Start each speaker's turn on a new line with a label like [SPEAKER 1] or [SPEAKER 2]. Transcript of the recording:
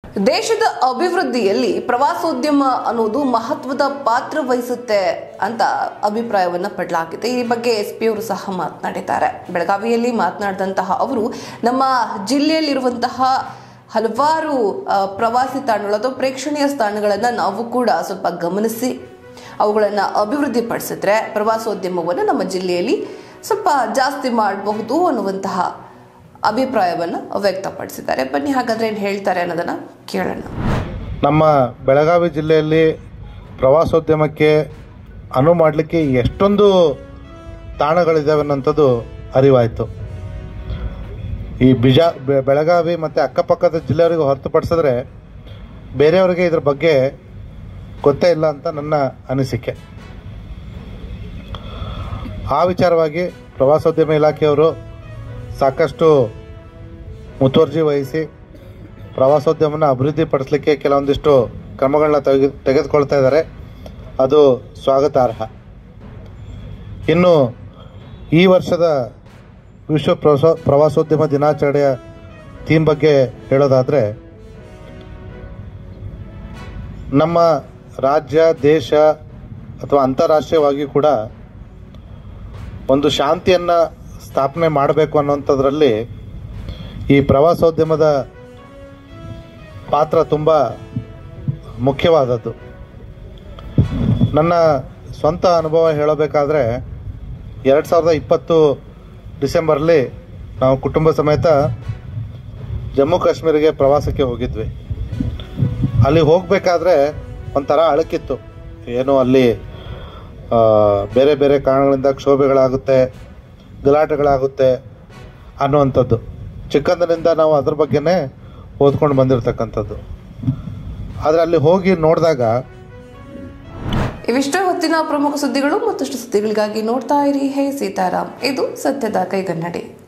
[SPEAKER 1] ದೇಶದ ಅಭಿವೃದ್ಧಿಯಲ್ಲಿ ಪ್ರವಾಸೋದ್ಯಮ ಅನ್ನೋದು ಮಹತ್ವದ ಪಾತ್ರ ವಹಿಸುತ್ತೆ ಅಂತ ಅಭಿಪ್ರಾಯವನ್ನ ಪಡಲಾಗಿದೆ ಈ ಬಗ್ಗೆ ಎಸ್ ಪಿ ಅವರು ಸಹ ಮಾತನಾಡಿದ್ದಾರೆ ಬೆಳಗಾವಿಯಲ್ಲಿ ಮಾತನಾಡಿದಂತಹ ಅವರು ನಮ್ಮ ಜಿಲ್ಲೆಯಲ್ಲಿರುವಂತಹ ಹಲವಾರು ಆ, ಪ್ರವಾಸಿ ತಾಣಗಳು ಅಥವಾ ಪ್ರೇಕ್ಷಣೀಯ ಸ್ಥಾನಗಳನ್ನು ನಾವು ಕೂಡ ಸ್ವಲ್ಪ ಗಮನಿಸಿ ಅವುಗಳನ್ನು ಅಭಿವೃದ್ಧಿಪಡಿಸಿದ್ರೆ ಪ್ರವಾಸೋದ್ಯಮವನ್ನು ನಮ್ಮ ಜಿಲ್ಲೆಯಲ್ಲಿ ಸ್ವಲ್ಪ ಜಾಸ್ತಿ ಮಾಡಬಹುದು ಅನ್ನುವಂತಹ ಅಭಿಪ್ರಾಯವನ್ನು ವ್ಯಕ್ತಪಡಿಸಿದ್ದಾರೆ ಬನ್ನಿ ಹಾಗಾದ್ರೆ ಏನು ಹೇಳ್ತಾರೆ ಅನ್ನೋದನ್ನ ಕೇಳೋಣ
[SPEAKER 2] ನಮ್ಮ ಬೆಳಗಾವಿ ಜಿಲ್ಲೆಯಲ್ಲಿ ಪ್ರವಾಸೋದ್ಯಮಕ್ಕೆ ಅನುವು ಮಾಡಲಿಕ್ಕೆ ಎಷ್ಟೊಂದು ತಾಣಗಳಿದ್ದಾವೆ ಅನ್ನೋಂಥದ್ದು ಅರಿವಾಯಿತು ಈ ಬಿಜಾ ಬೆ- ಬೆಳಗಾವಿ ಮತ್ತು ಅಕ್ಕಪಕ್ಕದ ಜಿಲ್ಲೆಯವರಿಗೆ ಹೊರತುಪಡಿಸಿದ್ರೆ ಬೇರೆಯವರಿಗೆ ಇದ್ರ ಬಗ್ಗೆ ಗೊತ್ತೇ ಇಲ್ಲ ಅಂತ ನನ್ನ ಅನಿಸಿಕೆ ಆ ವಿಚಾರವಾಗಿ ಪ್ರವಾಸೋದ್ಯಮ ಇಲಾಖೆಯವರು ಸಾಕಷ್ಟು ಮುತುವರ್ಜಿ ವಹಿಸಿ ಪ್ರವಾಸೋದ್ಯಮನ ಅಭಿವೃದ್ಧಿಪಡಿಸಲಿಕ್ಕೆ ಕೆಲವೊಂದಿಷ್ಟು ಕ್ರಮಗಳನ್ನ ತೆಗೆ ತೆಗೆದುಕೊಳ್ತಾ ಇದ್ದಾರೆ ಅದು ಸ್ವಾಗತಾರ್ಹ ಇನ್ನು ಈ ವರ್ಷದ ವಿಶ್ವ ಪ್ರವಾಸ ಪ್ರವಾಸೋದ್ಯಮ ದಿನಾಚರಣೆಯ ಥೀಮ್ ಬಗ್ಗೆ ಹೇಳೋದಾದರೆ ನಮ್ಮ ರಾಜ್ಯ ದೇಶ ಅಥವಾ ಅಂತಾರಾಷ್ಟ್ರೀಯವಾಗಿ ಕೂಡ ಒಂದು ಶಾಂತಿಯನ್ನು ಸ್ಥಾಪನೆ ಮಾಡಬೇಕು ಅನ್ನೋಂಥದ್ರಲ್ಲಿ ಈ ಪ್ರವಾಸೋದ್ಯಮದ ಪಾತ್ರ ತುಂಬ ಮುಖ್ಯವಾದದ್ದು ನನ್ನ ಸ್ವಂತ ಅನುಭವ ಹೇಳಬೇಕಾದ್ರೆ ಎರಡು ಸಾವಿರದ ಇಪ್ಪತ್ತು ಡಿಸೆಂಬರ್ಲಿ ನಾವು ಕುಟುಂಬ ಸಮೇತ ಜಮ್ಮು ಕಾಶ್ಮೀರಿಗೆ ಪ್ರವಾಸಕ್ಕೆ ಹೋಗಿದ್ವಿ ಅಲ್ಲಿ ಹೋಗಬೇಕಾದ್ರೆ ಒಂಥರ ಅಳಕಿತ್ತು ಏನು ಅಲ್ಲಿ ಆ, ಬೇರೆ ಬೇರೆ ಕಾರಣಗಳಿಂದ ಕ್ಷೋಭೆಗಳಾಗುತ್ತೆ ಗಲಾಟೆಗಳಾಗುತ್ತೆ ಅನ್ನುವಂಥದ್ದು ಚಿಕ್ಕಂದಿನಿಂದ ನಾವು ಅದ್ರ ಬಗ್ಗೆನೇ ಓದ್ಕೊಂಡು ಬಂದಿರತಕ್ಕಂಥದ್ದು ಆದರೆ ಅಲ್ಲಿ ಹೋಗಿ ನೋಡಿದಾಗ
[SPEAKER 1] ಇವಿಷ್ಟೇ ಹೊತ್ತಿನ ಪ್ರಮುಖ ಸುದ್ದಿಗಳು ಮತ್ತಷ್ಟು ಸುದ್ದಿಗಳಿಗಾಗಿ ನೋಡ್ತಾ ಇರಿ ಹೇ ಸೀತಾರಾಮ್ ಇದು ಸತ್ಯದ ಕೈಗನ್ನಡಿ